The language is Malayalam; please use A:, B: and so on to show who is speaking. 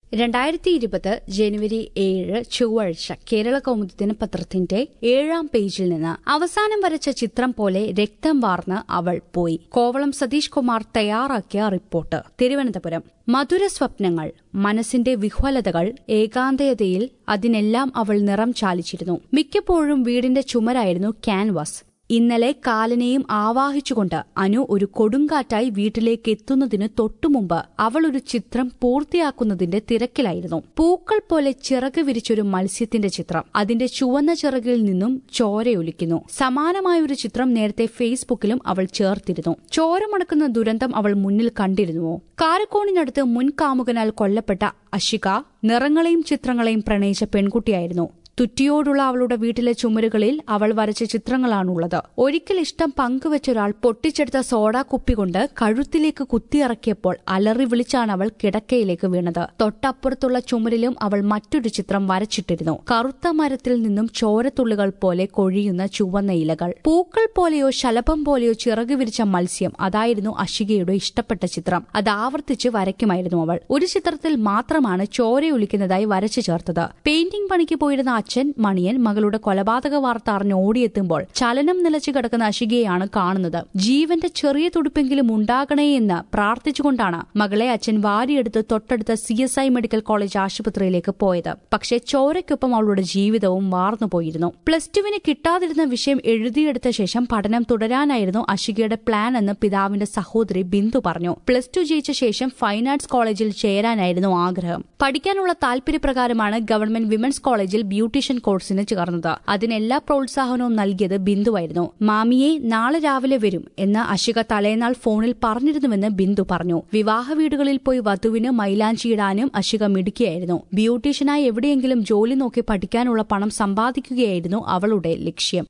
A: രണ്ടായിരത്തി ഇരുപത് ജനുവരി ഏഴ് ചൊവ്വാഴ്ച കേരള കൗമുദി ദിനപത്രത്തിന്റെ ഏഴാം പേജിൽ നിന്ന് അവസാനം വരച്ച ചിത്രം പോലെ രക്തം വാർന്ന് അവൾ പോയി കോവളം സതീഷ് കുമാർ തയ്യാറാക്കിയ റിപ്പോർട്ട് തിരുവനന്തപുരം മധുര സ്വപ്നങ്ങൾ മനസ്സിന്റെ വിഹ്വലതകൾ ഏകാന്തതയിൽ അതിനെല്ലാം അവൾ നിറം ചാലിച്ചിരുന്നു മിക്കപ്പോഴും വീടിന്റെ ചുമരായിരുന്നു ക്യാൻവാസ് ഇന്നലെ കാലനെയും ആവാഹിച്ചുകൊണ്ട് അനു ഒരു കൊടുങ്കാറ്റായി വീട്ടിലേക്ക് എത്തുന്നതിന് തൊട്ടുമുമ്പ് അവൾ ഒരു ചിത്രം പൂർത്തിയാക്കുന്നതിന്റെ തിരക്കിലായിരുന്നു പൂക്കൾ പോലെ ചിറക് വിരിച്ചൊരു മത്സ്യത്തിന്റെ ചിത്രം അതിന്റെ ചുവന്ന ചിറകിൽ നിന്നും ചോരയൊലിക്കുന്നു സമാനമായ ഒരു ചിത്രം നേരത്തെ ഫേസ്ബുക്കിലും അവൾ ചേർത്തിരുന്നു ചോരമണക്കുന്ന ദുരന്തം അവൾ മുന്നിൽ കണ്ടിരുന്നുവോ കാരക്കോണിനടുത്ത് മുൻ കാമുകനാൽ കൊല്ലപ്പെട്ട അഷിക നിറങ്ങളെയും ചിത്രങ്ങളെയും പ്രണയിച്ച പെൺകുട്ടിയായിരുന്നു തുറ്റിയോടുള്ള അവളുടെ വീട്ടിലെ ചുമരുകളിൽ അവൾ വരച്ച ചിത്രങ്ങളാണുള്ളത് ഒരിക്കൽ ഇഷ്ടം പങ്കുവച്ച ഒരാൾ പൊട്ടിച്ചെടുത്ത സോഡാ കുപ്പി കൊണ്ട് കഴുത്തിലേക്ക് കുത്തിയിറക്കിയപ്പോൾ അലറി വിളിച്ചാണ് അവൾ കിടക്കയിലേക്ക് വീണത് തൊട്ടപ്പുറത്തുള്ള ചുമരിലും അവൾ മറ്റൊരു ചിത്രം വരച്ചിട്ടിരുന്നു കറുത്ത മരത്തിൽ നിന്നും ചോരത്തുള്ളികൾ പോലെ കൊഴിയുന്ന ചുവന്ന ഇലകൾ പൂക്കൾ പോലെയോ ശലഭം പോലെയോ ചിറകു വിരിച്ച മത്സ്യം അതായിരുന്നു അഷികയുടെ ഇഷ്ടപ്പെട്ട ചിത്രം അത് ആവർത്തിച്ച് വരയ്ക്കുമായിരുന്നു അവൾ ഒരു ചിത്രത്തിൽ മാത്രമാണ് ചോരയൊലിക്കുന്നതായി വരച്ചു ചേർത്തത് പെയിന്റിംഗ് പണിക്ക് പോയിരുന്ന അച്ഛൻ മണിയൻ മകളുടെ കൊലപാതക വാർത്ത അറിഞ്ഞ് ഓടിയെത്തുമ്പോൾ ചലനം നിലച്ചു കിടക്കുന്ന അഷികയെയാണ് കാണുന്നത് ജീവന്റെ ചെറിയ തുടുപ്പെങ്കിലും ഉണ്ടാകണേ എന്ന് പ്രാർത്ഥിച്ചുകൊണ്ടാണ് മകളെ അച്ഛൻ വാരിയെടുത്ത് തൊട്ടടുത്ത C S I medical college ആശുപത്രിയിലേക്ക് പോയത് പക്ഷേ ചോരയ്ക്കൊപ്പം അവളുടെ ജീവിതവും വാർന്നുപോയിരുന്നു പ്ലസ് ടുവിന് കിട്ടാതിരുന്ന വിഷയം എഴുതിയെടുത്ത ശേഷം പഠനം തുടരാനായിരുന്നു അഷികയുടെ പ്ലാൻ എന്ന് പിതാവിന്റെ സഹോദരി ബിന്ദു പറഞ്ഞു പ്ലസ് ടു ജയിച്ച ശേഷം ഫൈൻ ആർട്സ് കോളേജിൽ ചേരാനായിരുന്നു ആഗ്രഹം പഠിക്കാനുള്ള താൽപര്യപ്രകാരമാണ് ഗവൺമെന്റ് വിമൻസ് കോളേജിൽ ബ്യൂട്ടീഷ്യൻ കോഴ്സിന് ചേർന്നത് അതിനെല്ലാ പ്രോത്സാഹനവും നൽകിയത് ബിന്ദുവായിരുന്നു മാമിയെ നാളെ രാവിലെ വരും എന്ന് അശിക തലേനാൾ ഫോണിൽ പറഞ്ഞിരുന്നുവെന്ന് ബിന്ദു പറഞ്ഞു വിവാഹ വീടുകളിൽ പോയി വധുവിന് മൈലാഞ്ചിയിടാനും അശിക മിടുക്കിയായിരുന്നു ബ്യൂട്ടീഷ്യനായി എവിടെയെങ്കിലും ജോലി നോക്കി പഠിക്കാനുള്ള പണം സമ്പാദിക്കുകയായിരുന്നു അവളുടെ ലക്ഷ്യം